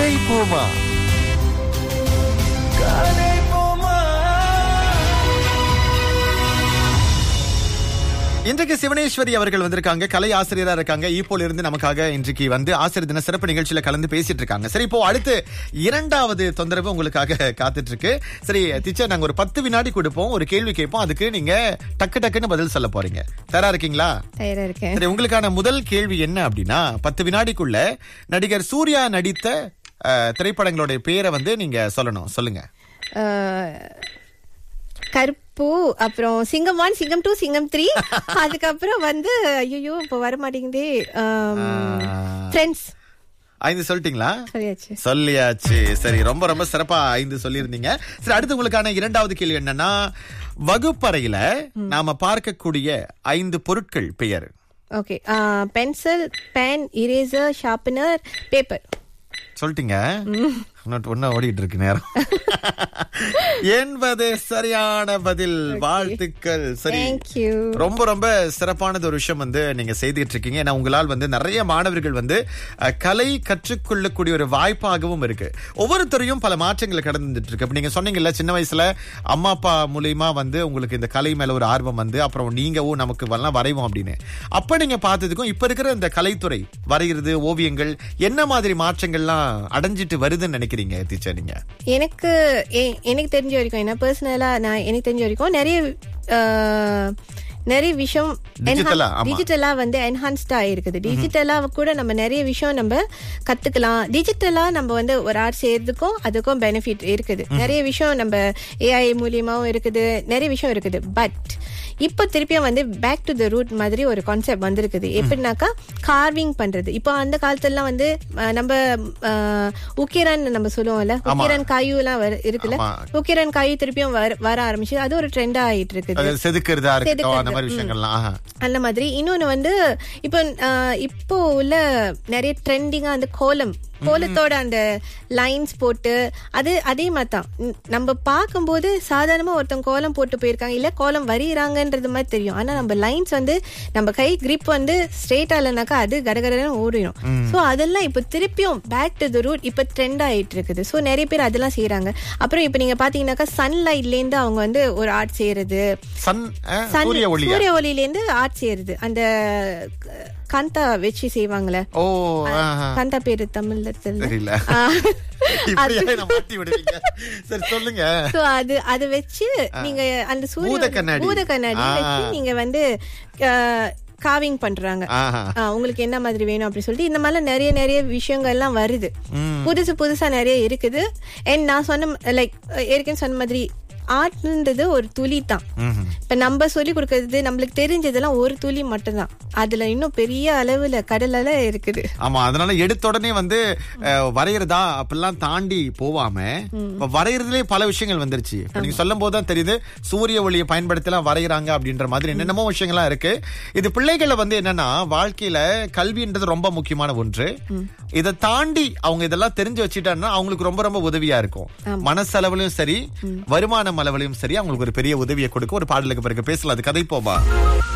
கதை போமா கதை போமா இன்றைக்கு சிவனேஸ்வரி அவர்கள் வந்திருக்காங்க கலை ஆசிரியரா இருக்காங்க ஈப்போல இருந்து நமக்காக இன்றைக்கு வந்து ஆசிரியர் தின சிறப்பு நிகழ்ச்சியில கலந்து பேசிட்டு இருக்காங்க சரி இப்போ அடுத்து இரண்டாவது தொந்தரவு உங்களுக்காக காத்துட்டு இருக்கு சரி டீச்சர் நாங்க ஒரு பத்து வினாடி கொடுப்போம் ஒரு கேள்வி கேட்போம் அதுக்கு நீங்க டக்கு டக்குன்னு பதில் சொல்ல போறீங்க தயாரா இருக்கீங்களா தயாரா இருக்கேன் சரி உங்களுக்கான முதல் கேள்வி என்ன அப்படின்னா பத்து வினாடிக்குள்ள நடிகர் சூர்யா நடித்த அஹ், திரைப்படங்களுடைய பேரை வந்து நீங்க சொல்லணும் சொல்லுங்க அஹ், கருப்பு அப்புறம் சிங்கம் ஒன் சிங்கம் டூ சிங்கம் த்ரீ அதுக்கப்புறம் வந்து ஐயோ இப்போ வர மாட்டேங்குதே ஃப்ரெண்ட்ஸ் ஐந்து சொல்லிட்டீங்களா சொல்லியாச்சு சொல்லியாச்சு சரி ரொம்ப ரொம்ப சிறப்பா ஐந்து சொல்லியிருந்தீங்க சரி அடுத்து உங்களுக்கான இரண்டாவது கேள்வி என்னன்னா வகுப்பறையில நாம பார்க்கக்கூடிய ஐந்து பொருட்கள் பெயர் okay pencil pen eraser sharpener paper சொல்லிட்டீங்க இன்னொரு ஒண்ணு ஓடிட்டு இருக்கு நேரம் என்பது சரியான பதில் வாழ்த்துக்கள் சரி தேங்க்யூ ரொம்ப ரொம்ப சிறப்பானது ஒரு விஷயம் வந்து நீங்க செய்துட்டு இருக்கீங்க ஏன்னா உங்களால் வந்து நிறைய மாணவர்கள் வந்து அஹ், கலை கற்றுக்கொள்ளக்கூடிய ஒரு வாய்ப்பாகவும் இருக்கு ஒவ்வொருத்தரையும் பல மாற்றங்கள் கடந்துட்டு இருக்கு இப்ப நீங்க சொன்னீங்கல்ல சின்ன வயசுல அம்மா அப்பா மூலியமா வந்து உங்களுக்கு இந்த கலை மேல ஒரு ஆர்வம் வந்து அப்புறம் நீங்கவும் நமக்கு எல்லாம் வரைவோம் அப்படின்னு அப்ப நீங்க பார்த்ததுக்கும் இப்ப இருக்கிற இந்த கலைத்துறை வரைகிறது ஓவியங்கள் என்ன மாதிரி மாற்றங்கள்லாம் அடைஞ்சிட்டு வருதுன்னு நினைக்கிறீங்க டீச்சர் நீங்க எனக்கு எ- எனக்கு தெரிஞ்ச வரைக்கும் என்ன பர்சனலா நான் எனக்கு தெரிஞ்ச வரைக்கும் நிறைய அஹ், நிறைய விஷயம் Digital-ஆ, ஆமா. டிஜிட்டலா வந்து என்ஹான்ஸ்டா இருக்குது டிஜிட்டலா கூட நம்ம நிறைய விஷயம் நம்ம கத்துக்கலாம் டிஜிட்டலா நம்ம வந்து ஒரு ஆர்ட் செய்யறதுக்கும் அதுக்கும் பெனிஃபிட் இருக்குது நிறைய விஷயம் நம்ம ஏஐ மூலியமாவும் இருக்குது நிறைய விஷயம் இருக்குது பட் இப்போ திருப்பியும் வந்து பேக் டு த ரூட் மாதிரி ஒரு கான்செப்ட் வந்திருக்குது எப்படின்னாக்கா கார்விங் பண்றது இப்போ அந்த காலத்துலலாம் வந்து அஹ், நம்ம அஹ், உக்கிரன் நம்ம சொல்லுவோம்ல உக்கிரன் காயு எல்லாம் வரு- இருக்குல்ல ஆமா. உக்கிரன் காயு திருப்பியும் வர வர ஆரம்பிச்சு அது ஒரு ட்ரெண்டா ஆயிட்டு இருக்குது அது செதுக்கிறதா இருக்கட்டும் அந்த செதுக்குறது, மாதிரி விஷயங்கள்லாம் ஆஹா. அந்த மாதிரி இன்னொன்னு வந்து இப்போ ஆஹ், இப்போ உள்ள நிறைய ட்ரெண்டிங்கா அந்த கோலம் கோலத்தோட அந்த லைன்ஸ் போட்டு அது அதே மாதிரி தான் ந- நம்ம பார்க்கும்போது சாதாரணமா ஒருத்தவங்க கோலம் போட்டு போயிருக்காங்க இல்ல கோலம் வரைகிறாங்கன்றது மாதிரி தெரியும் ஆனா நம்ம லைன்ஸ் வந்து நம்ம கை grip வந்து ஸ்ட்ரெயிட்டா இல்லைனாக்கா அது கடகடன்னு ஓடிடும் சோ அதெல்லாம் இப்போ திருப்பியும் பேக் டு த ரூட் இப்போ ட்ரெண்ட் ஆயிட்டு இருக்குது சோ நிறைய பேர் அதெல்லாம் செய்யறாங்க அப்புறம் இப்போ நீங்க பாத்தீங்கன்னாக்கா சன்லைட்ல இருந்து அவங்க வந்து ஒரு ஆர்ட் செய்யறது சன் அஹ், சன்- சூரிய ஒளியா சூரிய ஒளியில இருந்து ஆர்ட் செய்யறது அந்த க- கந்தா வச்சு செய்வாங்கல்ல ஓ ஆஹா. கந்தா பேரு தமிழ்ல தெரியல தெரியல ஆ. இப்படியே என்ன மாட்டி விடுவீங்க சரி சொல்லுங்க So, அது அது வச்சு நீங்க அந்த சூரிய பூத கண்ணாடி. பூத கண்ணாடி ஆ. வச்சு நீங்க வந்து காவிங் பண்றாங்க ஆஹா ஆ, உங்களுக்கு என்ன மாதிரி வேணும் அப்படின்னு சொல்லிட்டு இந்த மாதிரிலாம் நிறைய நிறைய விஷயங்கள் எல்லாம் வருது புதுசு புதுசா நிறைய இருக்குது அண்ட் நான் சொன்ன லைக் ஏற்கனவே சொன்ன மாதிரி ஆர்ட்ன்றது ஒரு துளி தான் ம்ஹும். இப்ப நம்ம சொல்லி கொடுக்கறது நம்மளுக்கு தெரிஞ்சதெல்லாம் ஒரு துளி மட்டும்தான் அதுல இன்னும் பெரிய அளவுல கடலால இருக்குது ஆமா அதனால எடுத்த உடனே வந்து அஹ், வரையறதா அப்படிலாம் தாண்டி போவாம இப்ப வரையறதுலயே பல விஷயங்கள் வந்துருச்சு இப்ப நீங்க சொல்லும் போதுதான் தெரியுது சூரிய ஒளியை பயன்படுத்தி எல்லாம் வரைகிறாங்க அப்படின்ற மாதிரி என்னென்னமோ விஷயங்கள்லாம் இருக்கு இது பிள்ளைகளை வந்து என்னன்னா வாழ்க்கையில கல்வின்றது ரொம்ப முக்கியமான ஒன்று இதை தாண்டி அவங்க இதெல்லாம் தெரிஞ்சு வச்சுட்டாங்கன்னா அவங்களுக்கு ரொம்ப ரொம்ப உதவியா இருக்கும் மனசளவுலயும் சரி வருமானம் அளவுலயும் சரி அவங்களுக்கு ஒரு பெரிய உதவியை கொடுக்கும் ஒரு பாடலுக்கு பிறகு பேசலாம் அது கதை போவா